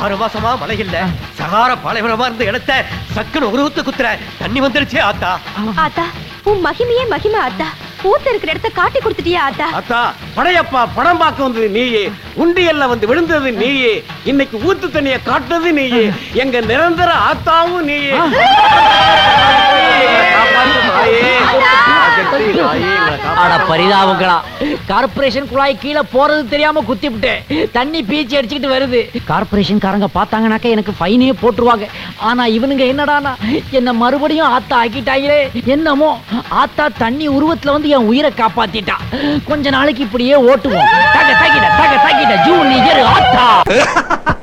ஆறு மாசமா மழை இல்ல சகார பாலைவனமா இருந்த இடத்த சக்குன்னு ஒரு ஊத்து குத்துற தண்ணி வந்துருச்சே ஆத்தா ஆத்தா உன் மகிமையே மகிமை ஆத்தா ஊத்த இருக்கிற இடத்த காட்டி கொடுத்துட்டியா ஆத்தா அத்தா படையப்பா படம் பார்க்க வந்தது நீயே உண்டியல்ல வந்து விழுந்தது நீயே இன்னைக்கு ஊத்து தண்ணிய காட்டுறது நீயே எங்க நிரந்தர ஆத்தாவும் நீயே காப்பாத்து தாயே. ராஜத்தி தாயே, எங்களை அட காப்பாத்து. பரிதாபங்களா கார்ப்பரேஷன் குழாய் கீழே போறது தெரியாம குத்தி விட்டேன் தண்ணி பீச்சி அடிச்சுக்கிட்டு வருது கார்ப்பரேஷன் காரங்க பார்த்தாங்கனாக்க எனக்கு ஃபைனே போட்டுருவாங்க ஆனா இவனுங்க என்னடானா என்ன மறுபடியும் ஆத்தா ஆக்கிட்டாங்களே என்னமோ ஆத்தா தண்ணி உருவத்துல வந்து என் உயிரை காப்பாத்திட்டா கொஞ்ச நாளைக்கு இப்படியே ஓட்டுவோம் தக தகிட தக தகிட ஜூன் நிகர் ஆத்தா